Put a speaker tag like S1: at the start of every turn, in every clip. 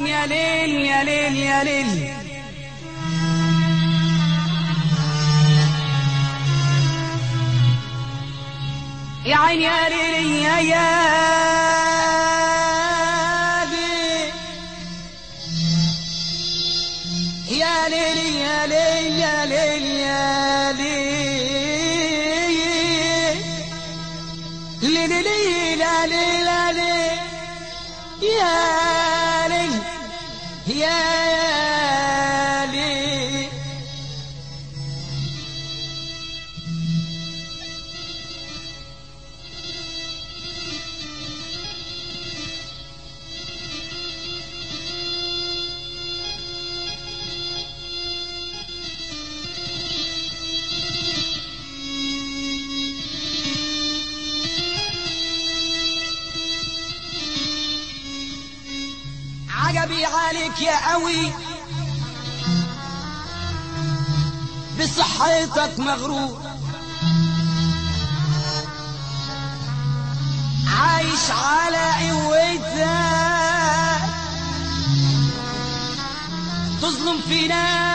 S1: يا ليل يا ليل يا ليل يا عين يا ليل يا يا ليل يا ليل يا ليل يا ليل يا ليل ليل ليل لا ليل لا ليل يا ليل يا ليل عجبي عليك يا قوي بصحتك مغرور عايش على قوتك تظلم في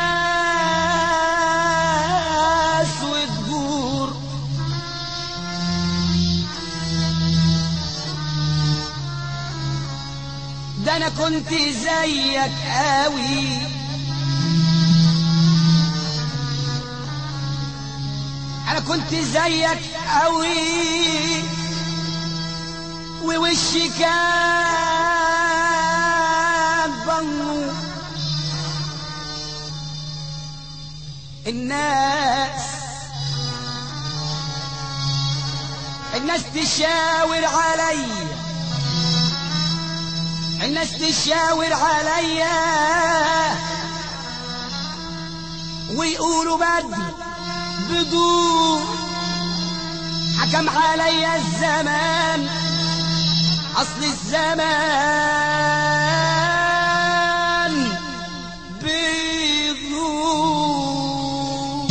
S1: ناس وتجور ده انا كنت زيك قوي انا كنت زيك قوي ووشي كان بنو الناس الناس تشاور عليا الناس تشاور عليا ويقولوا بدي بدون حكم عليا الزمان اصل الزمان بيغور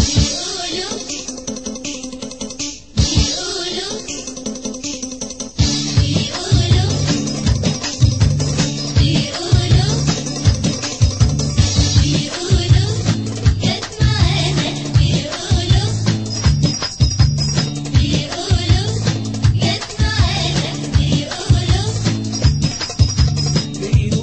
S2: بيقولوا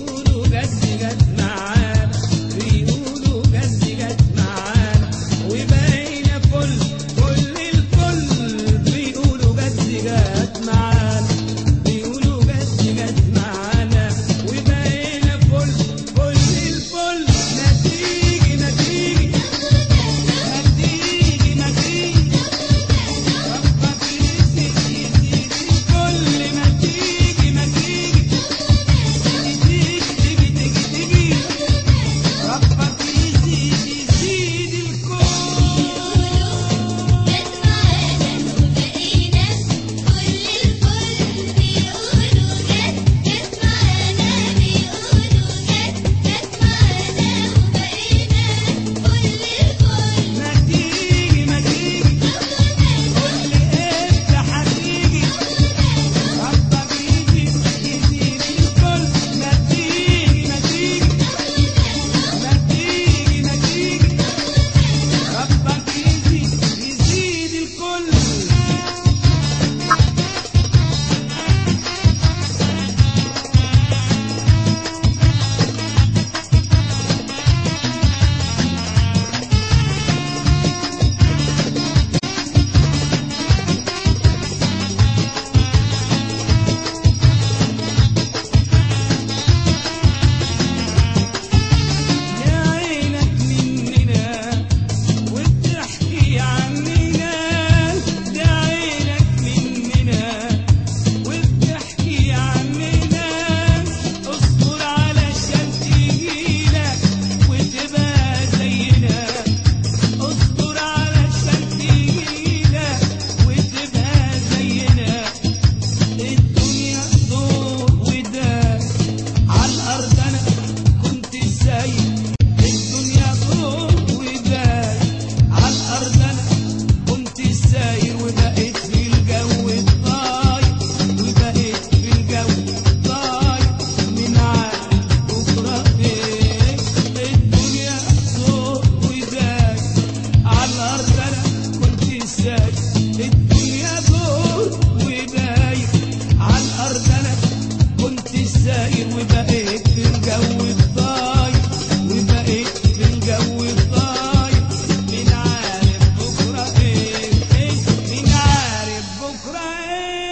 S2: ليل